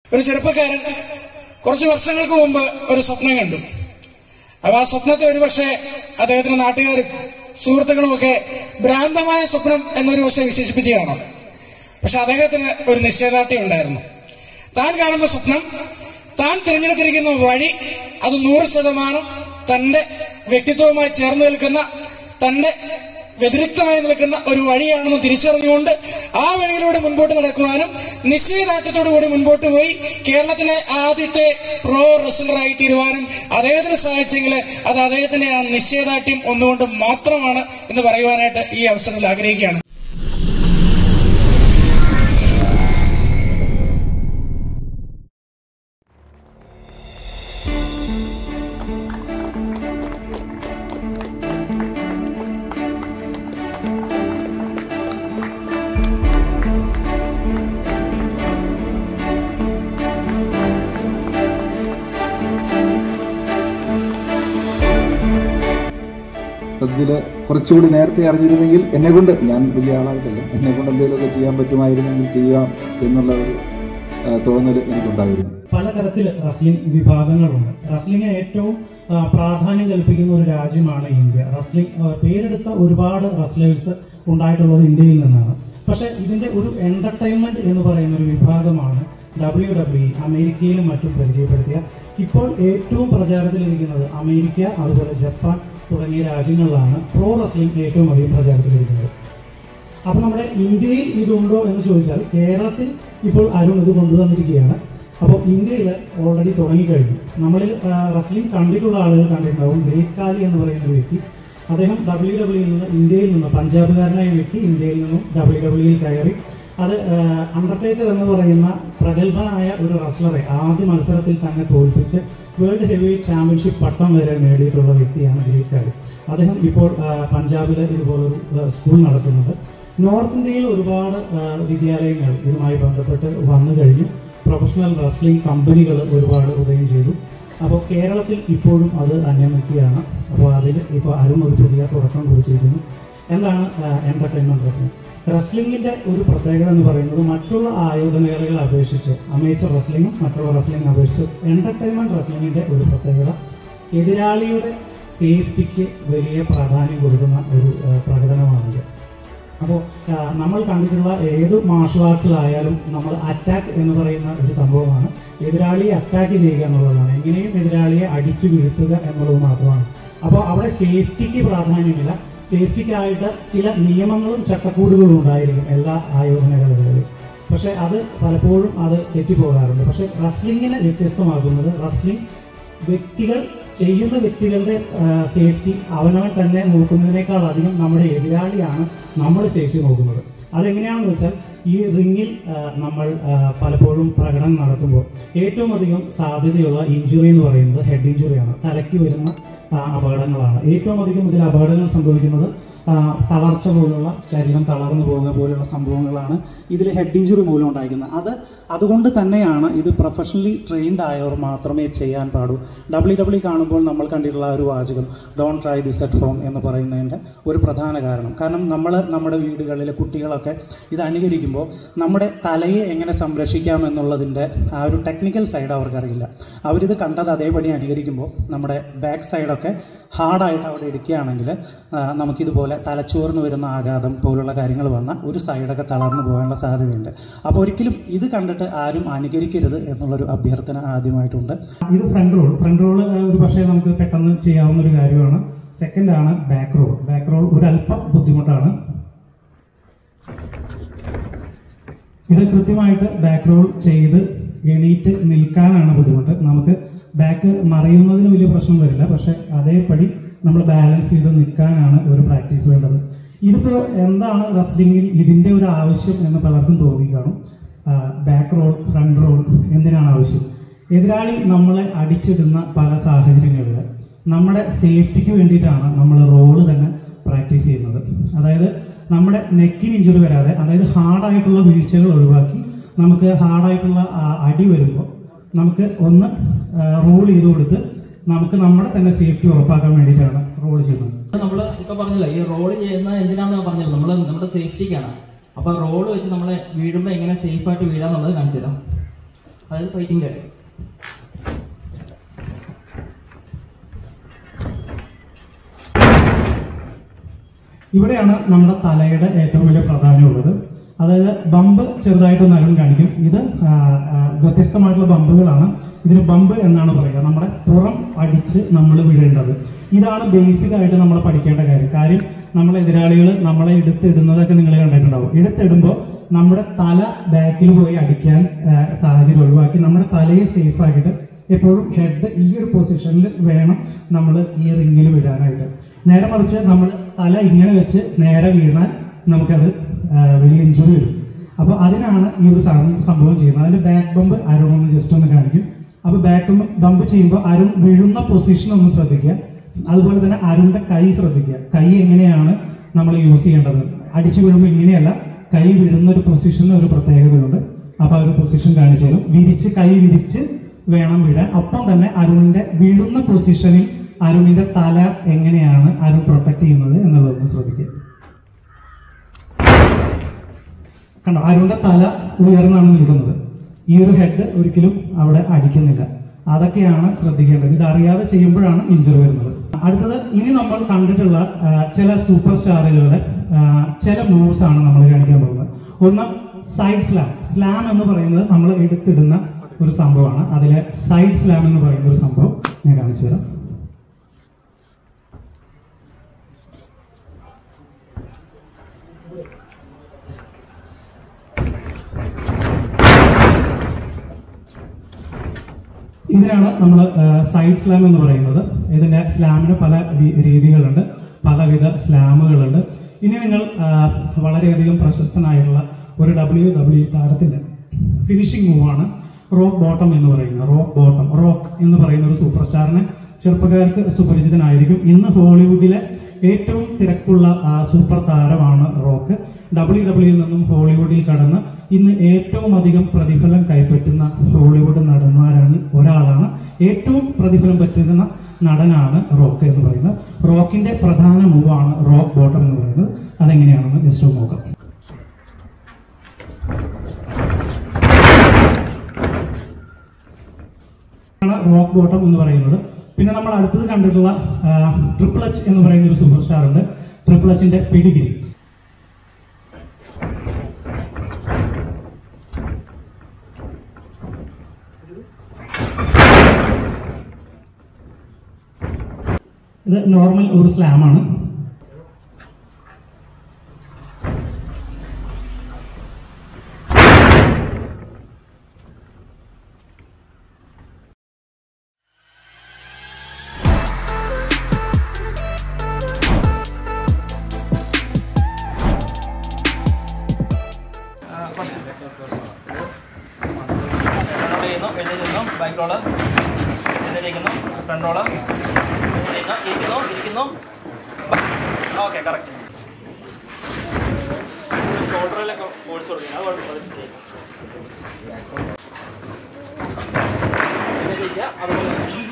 ഒരു ചെറുപ്പക്കാരൻ കുറച്ച് വർഷങ്ങൾക്ക് മുമ്പ് ഒരു സ്വപ്നം കണ്ടു അപ്പൊ ആ സ്വപ്നത്തെ ഒരുപക്ഷെ അദ്ദേഹത്തിന്റെ നാട്ടുകാരും സുഹൃത്തുക്കളും ഒക്കെ ഭ്രാന്തമായ സ്വപ്നം എന്നൊരു പക്ഷെ വിശേഷിപ്പിച്ച് കാണാം പക്ഷെ അദ്ദേഹത്തിന് ഒരു നിശ്ചയദാർഢ്യം ഉണ്ടായിരുന്നു താൻ കാണുന്ന സ്വപ്നം താൻ തിരഞ്ഞെടുത്തിരിക്കുന്ന വഴി അത് നൂറ് ശതമാനം തന്റെ വ്യക്തിത്വവുമായി ചേർന്ന് നിൽക്കുന്ന തന്റെ വ്യതിരിക്തമായി നിൽക്കുന്ന ഒരു വഴിയാണെന്ന് തിരിച്ചറിഞ്ഞുകൊണ്ട് ആ വഴിയിലൂടെ മുൻപോട്ട് നടക്കുവാനും നിശ്ചയദാർഢ്യത്തോടു കൂടി മുൻപോട്ട് പോയി കേരളത്തിലെ ആദ്യത്തെ പ്രോ റെസ്ലറായി തീരുവാനും അദ്ദേഹത്തിന് സാധിച്ചെങ്കിൽ അത് അദ്ദേഹത്തിന്റെ ആ നിശ്ചയദാർഢ്യം ഒന്നുകൊണ്ട് മാത്രമാണ് എന്ന് പറയുവാനായിട്ട് ഈ അവസരത്തിൽ ആഗ്രഹിക്കുകയാണ് സത്യത്തിൽ കുറച്ചുകൂടി നേരത്തെ അറിഞ്ഞിരുന്നെങ്കിൽ എന്നെ കൊണ്ട് ഞാൻ വലിയ ആളായിട്ടല്ല എന്നെ കൊണ്ട് എന്തെങ്കിലുമൊക്കെ ചെയ്യാൻ പറ്റുമായിരുന്നെങ്കിൽ ചെയ്യാം എന്നുള്ള ഒരു ആ, തോന്നൽ എനിക്കുണ്ടായിരുന്നു പലതരത്തിൽ റസ്ലിംഗ് വിഭാഗങ്ങളുണ്ട് റസ്ലിംഗിന് ഏറ്റവും ആ, പ്രാധാന്യം കൽപ്പിക്കുന്ന ഒരു രാജ്യമാണ് ഇന്ത്യ റസ്ലിംഗ് ആ, പേരെടുത്ത ഒരുപാട് റസ്ലേഴ്സ് ഉണ്ടായിട്ടുള്ളത് ഇന്ത്യയിൽ നിന്നാണ് പക്ഷെ ഇതിന്റെ ഒരു എന്റർടൈൻമെന്റ് എന്ന് പറയുന്ന ഒരു വിഭാഗമാണ് ഡബ്ല്യു ഡബ്ല്യു അമേരിക്കയിലും മറ്റും പരിചയപ്പെടുത്തിയ ഇപ്പോൾ ഏറ്റവും പ്രചാരത്തിലിരിക്കുന്നത് അമേരിക്ക അതുപോലെ ജപ്പാൻ തുടങ്ങിയ രാജ്യങ്ങളിലാണ് പ്രോ റസ്ലിംഗ് ഏറ്റവും അധികം പ്രചാരത്തിലിരിക്കുന്നത് അപ്പൊ നമ്മുടെ ഇന്ത്യയിൽ ഇതുണ്ടോ എന്ന് ചോദിച്ചാൽ കേരളത്തിൽ ഇപ്പോൾ അരുൺ ഇത് കൊണ്ടുവന്നിരിക്കുകയാണ് അപ്പോൾ ഇന്ത്യയിൽ ഓൾറെഡി തുടങ്ങിക്കഴിഞ്ഞു നമ്മളിൽ റസ്ലിംഗ് കണ്ടിട്ടുള്ള ആളുകൾ കണ്ടിട്ടുണ്ടാവും ഗ്രേറ്റ് കാലി എന്ന് പറയുന്ന ഒരു വ്യക്തി അദ്ദേഹം ഡബ്ല്യു ഡബ്ല്യുയിൽ നിന്ന് ഇന്ത്യയിൽ നിന്ന് പഞ്ചാബുകാരനായ വ്യക്തി ഇന്ത്യയിൽ നിന്നും ഡബ്ല്യു ഡബ്ല്യുയിൽ കയറി അത് അണ്ടർടേക്കർ എന്ന് പറയുന്ന പ്രഗത്ഭനായ ഒരു റസ്ലറെ ആദ്യ മത്സരത്തിൽ തന്നെ തോൽപ്പിച്ച് വേൾഡ് ഹെവി ചാമ്പ്യൻഷിപ്പ് പട്ടം വരെ നേടിയിട്ടുള്ള വ്യക്തിയാണ് ഗ്രേറ്റ് കാലി അദ്ദേഹം ഇപ്പോൾ ആ, പഞ്ചാബിൽ ഇതുപോലൊരു ആ, സ്കൂൾ നടത്തുന്നുണ്ട് നോർത്ത് ഇന്ത്യയിൽ ഒരുപാട് ആ, വിദ്യാലയങ്ങൾ ഇതുമായി ബന്ധപ്പെട്ട് വന്നു കഴിഞ്ഞു പ്രൊഫഷണൽ റസ്ലിംഗ് കമ്പനികൾ ഒരുപാട് ഉദയം ചെയ്തു അപ്പോൾ കേരളത്തിൽ ഇപ്പോഴും അത് അന്യമത്തിയാണ് അപ്പോൾ അതിൽ ഇപ്പോൾ അരുൺ ഒരു പുതിയ തുടക്കം കുറിച്ചിരിക്കുന്നു എന്താണ് എൻ്റർടൈൻമെൻറ്റ് റസ്ലിംഗ് റസ്ലിംഗിൻ്റെ ഒരു പ്രത്യേകത എന്ന് പറയുന്നത് മറ്റുള്ള ആയോധനകളെ അപേക്ഷിച്ച് അമേച്ചർ റസ്ലിംഗും മറ്റുള്ള റസ്ലിംഗിനെ അപേക്ഷിച്ച് എൻ്റർടൈൻമെൻറ്റ് റസ്ലിംഗിൻ്റെ ഒരു പ്രത്യേകത എതിരാളിയുടെ സേഫ്റ്റിക്ക് വലിയ പ്രാധാന്യം കൊടുക്കുന്ന ഒരു ആ, പ്രകടനമാണിത് അപ്പോൾ നമ്മൾ കണ്ടിട്ടുള്ള ഏത് മാർഷൽ ആർട്സിലായാലും നമ്മൾ അറ്റാക്ക് എന്ന് പറയുന്ന ഒരു സംഭവമാണ് എതിരാളിയെ അറ്റാക്ക് ചെയ്യുക എന്നുള്ളതാണ് എങ്ങനെയും എതിരാളിയെ അടിച്ചു വീഴ്ത്തുക എന്നുള്ളത് മാത്രമാണ് അപ്പോൾ അവിടെ സേഫ്റ്റിക്ക് പ്രാധാന്യമില്ല സേഫ്റ്റിക്കായിട്ട് ചില നിയമങ്ങളും ചട്ടക്കൂടുകളും ഉണ്ടായിരിക്കും എല്ലാ ആയോധനകളിലും പക്ഷേ അത് പലപ്പോഴും അത് തെറ്റിപ്പോകാറുണ്ട് പക്ഷേ റസ്ലിങ്ങിനെ വ്യത്യസ്തമാക്കുന്നത് റസ്ലിംഗ് വ്യക്തികൾ ചെയ്യുന്ന വ്യക്തികളുടെ സേഫ്റ്റി അവനവൻ തന്നെ നോക്കുന്നതിനേക്കാൾ അധികം നമ്മുടെ എതിരാളിയാണ് നമ്മുടെ സേഫ്റ്റി നോക്കുന്നത് അതെങ്ങനെയാണെന്ന് വെച്ചാൽ ഈ റിങ്ങിൽ ആ, നമ്മൾ ആ, പലപ്പോഴും പ്രകടനം നടത്തുമ്പോൾ ഏറ്റവും അധികം സാധ്യതയുള്ള ഇഞ്ചുറി എന്ന് പറയുന്നത് ഹെഡ് ഇഞ്ചുറിയാണ് തലയ്ക്ക് വരുന്ന ആ, അപകടങ്ങളാണ് ഏറ്റവും അധികം ഇതിൽ അപകടങ്ങൾ സംഭവിക്കുന്നത് ആ, തളർച്ച പോലുള്ള ശരീരം തളർന്നു പോകുക പോലുള്ള സംഭവങ്ങളാണ് ഇതിൽ ഹെഡ് ഇഞ്ചുറി മൂലം ഉണ്ടായിരിക്കുന്നത് അത് അതുകൊണ്ട് തന്നെയാണ് ഇത് പ്രൊഫഷണലി ട്രെയിൻഡ് ആയവർ മാത്രമേ ചെയ്യാൻ പാടൂ ഡബ്ല്യു ഡബ്ല്യു കാണുമ്പോൾ നമ്മൾ കണ്ടിട്ടുള്ള ആ ഒരു വാചകം don't try this at home എന്ന് പറയുന്നതിൻ്റെ ഒരു പ്രധാന കാരണം കാരണം നമ്മൾ നമ്മുടെ വീടുകളിലെ കുട്ടികളൊക്കെ ഇത് അനുകരിക്കുമ്പോൾ നമ്മുടെ തലയെ എങ്ങനെ സംരക്ഷിക്കാം എന്നുള്ളതിൻ്റെ ആ ഒരു ടെക്നിക്കൽ സൈഡ് അവർക്കറിയില്ല അവരിത് കണ്ടത് അതേപടി അനുകരിക്കുമ്പോൾ നമ്മുടെ ബാക്ക് സൈഡൊക്കെ ഹാർഡായിട്ട് അവിടെ എടുക്കുകയാണെങ്കിൽ ആ, നമുക്കിതുപോലെ തലച്ചോറിന് വരുന്ന ആഘാതം പോലുള്ള കാര്യങ്ങൾ വന്നാൽ ഒരു സൈഡൊക്കെ തളർന്നു പോകാനുള്ള സാധ്യതയുണ്ട് അപ്പോൾ ഒരിക്കലും ഇത് കണ്ടിട്ട് ആരും അനുകരിക്കരുത് എന്നുള്ളൊരു അഭ്യർത്ഥന ആദ്യമായിട്ടുണ്ട് ഇത് ഫ്രണ്ട് റോൾ ഫ്രണ്ട് റോൾ ഒരു പക്ഷേ നമുക്ക് പെട്ടെന്ന് ചെയ്യാവുന്ന ഒരു കാര്യമാണ് സെക്കൻഡ് ആണ് ബാക്ക് റോൾ ബാക്ക് റോൾ ഒരു അല്പം ബുദ്ധിമുട്ടാണ് ഇത് കൃത്യമായിട്ട് ബാക്ക് റോൾ ചെയ്ത് എണീറ്റ് നിൽക്കാനാണ് ബുദ്ധിമുട്ട് നമുക്ക് ബാക്ക് മറിയുന്നതിന് വലിയ പ്രശ്നം വരില്ല പക്ഷെ അതേപടി നമ്മൾ ബാലൻസ് ചെയ്ത് നിൽക്കാനാണ് ഒരു പ്രാക്ടീസ് വേണ്ടത് ഇതിപ്പോ എന്താണ് റസ്ലിംഗിൽ ഇതിന്റെ ഒരു ആവശ്യം എന്ന് പലർക്കും തോന്നി കാണും ബാക്ക് റോൾ ഫ്രണ്ട് റോൾ എന്തിനാണ് ആവശ്യം എതിരാളി നമ്മളെ അടിച്ചിടുന്ന പല സാഹചര്യങ്ങളിൽ നമ്മുടെ സേഫ്റ്റിക്ക് വേണ്ടിയിട്ടാണ് നമ്മൾ റോള് തന്നെ പ്രാക്ടീസ് ചെയ്യുന്നത് അതായത് നമ്മുടെ നെക്കിന് ഇഞ്ചുറി വരാതെ അതായത് ഹാർഡായിട്ടുള്ള വീഴ്ചകൾ ഒഴിവാക്കി നമുക്ക് ഹാർഡായിട്ടുള്ള അടി വരുമ്പോൾ നമുക്ക് ഒന്ന് റോൾ ചെയ്ത് കൊടുത്ത് നമുക്ക് നമ്മുടെ തന്നെ സേഫ്റ്റി ഉറപ്പാക്കാൻ വേണ്ടിയിട്ടാണ് റോൾ ചെയ്യുന്നത് നമ്മൾ ഇപ്പൊ പറഞ്ഞില്ല ഈ റോൾ ചെയ്യുന്ന എന്തിനാന്ന് പറഞ്ഞില്ല നമ്മൾ നമ്മുടെ സേഫ്റ്റിക്കാണ് അപ്പൊ റോൾ വെച്ച് നമ്മളെ വീഴുമ്പോ എങ്ങനെ സേഫ് ആയിട്ട് വീഴാന്നുള്ളത് കാണിച്ചു തരാം അതായത് ഫൈറ്റിംഗ് ഇവിടെയാണ് നമ്മുടെ തലയുടെ ഏറ്റവും വലിയ പ്രാധാന്യമുള്ളത് അതായത് ബമ്പ് ചെറുതായിട്ടൊന്ന് അരുൺ കാണിക്കും ഇത് ആ, ആ, വ്യത്യസ്തമായിട്ടുള്ള ബമ്പുകളാണ് ഇതിന് ബമ്പ് എന്നാണ് പറയുക നമ്മുടെ പുറം അടിച്ച് നമ്മൾ വിടേണ്ടത് ഇതാണ് ബേസിക് ആയിട്ട് നമ്മൾ പഠിക്കേണ്ട കാര്യം കാര്യം നമ്മളെ എതിരാളികൾ നമ്മളെ എടുത്തിടുന്നതൊക്കെ നിങ്ങൾ കണ്ടിട്ടുണ്ടാവും എടുത്തിടുമ്പോൾ നമ്മുടെ തല ബാക്കിൽ പോയി അടിക്കാൻ ആ, സാഹചര്യം ഒഴിവാക്കി നമ്മുടെ തലയെ സേഫ് ആക്കിയിട്ട് എപ്പോഴും ഹെഡ് ഈ ഒരു പൊസിഷനിൽ വേണം നമ്മൾ ഈ റിങ്ങിൽ വിടാനായിട്ട് നേരെ മറിച്ച് നമ്മൾ തല ഇങ്ങനെ വെച്ച് നേരെ വീണാൽ നമുക്കത് ആ, വലിയ ഇഞ്ചുറി വരും അപ്പോൾ അതിനാണ് ഈ ഒരു സം- സംഭവം ചെയ്യുന്നത് അതിന്റെ ബാക്ക് ബമ്പ് അരുൺ ഒന്ന് ജസ്റ്റ് ഒന്ന് കാണിക്കും അപ്പോൾ ബാക്ക് ബമ്പ് ചെയ്യുമ്പോൾ അരുൺ വീഴുന്ന പൊസിഷൻ ഒന്ന് ശ്രദ്ധിക്കുക അതുപോലെ തന്നെ അരുണിന്റെ കൈ ശ്രദ്ധിക്കുക കൈ എങ്ങനെയാണ് നമ്മൾ യൂസ് ചെയ്യേണ്ടത് അടിച്ചു വീഴുമ്പോൾ ഇങ്ങനെയല്ല കൈ വീഴുന്ന ഒരു പൊസിഷന് ഒരു പ്രത്യേകതയുണ്ട് അപ്പൊ ആ ഒരു പൊസിഷൻ കാണിച്ചു തരും വിരിച്ച് കൈ വിരിച്ച് വേണം വീഴാൻ ഒപ്പം തന്നെ അരുണിന്റെ വീഴുന്ന പൊസിഷനിൽ അരുണിന്റെ തല എങ്ങനെയാണ് അരുൺ പ്രൊട്ടക്ട് ചെയ്യുന്നത് എന്നുള്ളതൊന്ന് ശ്രദ്ധിക്കുക കണ്ടോ അരുണിന്റെ തല ഉയർന്നാണ് നിൽക്കുന്നത് ഈ ഒരു ഹെഡ് ഒരിക്കലും അവിടെ അടിക്കുന്നില്ല അതൊക്കെയാണ് ശ്രദ്ധിക്കേണ്ടത് ഇത് അറിയാതെ ചെയ്യുമ്പോഴാണ് ഇഞ്ചുറി വരുന്നത് അടുത്തത് ഇനി നമ്മൾ കണ്ടിട്ടുള്ള ആ, ചില സൂപ്പർ സ്റ്റാറുകളുടെ ആ, ചില മൂവ്സ് ആണ് നമ്മൾ കാണിക്കാൻ പോകുന്നത് ഒന്ന് സൈഡ് സ്ലാം സ്ലാം എന്ന് പറയുന്നത് നമ്മൾ എടുത്തിടുന്ന ഒരു സംഭവമാണ് അതിലെ സൈഡ് സ്ലാം എന്ന് പറയുന്ന ഒരു സംഭവം ഞാൻ കാണിച്ചു തരാം ഇതിനാണ് നമ്മൾ സൈഡ് സ്ലാം എന്ന് പറയുന്നത് ഇതിന്റെ സ്ലാമിന് പല രീ- രീതികളുണ്ട് പലവിധ സ്ലാമുകളുണ്ട് ഇനി നിങ്ങൾ ആ, വളരെയധികം പ്രശസ്തനായിട്ടുള്ള ഒരു ഡബ്ല്യു ഡബ്ല്യു താരത്തിന്റെ ഫിനിഷിംഗ് മൂവാണ് റോക്ക് ബോട്ടം എന്ന് പറയുന്നത് റോക്ക് ബോട്ടം റോക്ക് എന്ന് പറയുന്ന ഒരു സൂപ്പർ സ്റ്റാറിനെ ചെറുപ്പക്കാർക്ക് സുപരിചിതനായിരിക്കും ഇന്ന് ഹോളിവുഡിലെ ഏറ്റവും തിരക്കുള്ള ആ, സൂപ്പർ താരമാണ് റോക്ക് ഡബ്ല്യു ഡബ്ല്യുയിൽ നിന്നും ഹോളിവുഡിൽ കടന്ന് ഇന്ന് ഏറ്റവും അധികം പ്രതിഫലം കൈപ്പറ്റുന്ന ഹോളിവുഡ് നടന്മാരാണ് ഒരാളാണ് ഏറ്റവും പ്രതിഫലം പറ്റുന്ന നടനാണ് റോക്ക് എന്ന് പറയുന്നത് റോക്കിന്റെ പ്രധാന മൂവാണ് റോക്ക് ബോട്ടം എന്ന് പറയുന്നത് അതെങ്ങനെയാണെന്ന് ജസ്റ്റ് ഒന്ന് നോക്കാം ആണ് റോക്ക് ബോട്ടം എന്ന് പറയുന്നത് പിന്നെ നമ്മൾ അടുത്തത് കണ്ടിട്ടുള്ള ട്രിപ്പിൾ എച്ച് എന്ന് പറയുന്ന ഒരു സൂപ്പർ സ്റ്റാർ ഉണ്ട് ട്രിപ്പിൾ എച്ചിന്റെ പിടിഗിരി ഇത് നോർമൽ ഒരു സ്ലാം ആണ് റോൾ ചെയ്യുന്നു എഴുന്നേൽക്കുന്നു ബാക്ക് റോള് എഴുന്നേൽക്കുന്നു ഫ്രണ്ട് റോള് എഴുന്നേൽക്കുന്നു ഇരിക്കുന്നു ഇരിക്കുന്നു ഓക്കെ കറക്റ്റ് ഷോൾഡറിലൊക്കെ ഫോഴ്സ് കൊടുക്കണം അത് കുഴപ്പമില്ല അത് ചെയ്യും എഴുന്നേൽക്കുക അതുപോലെ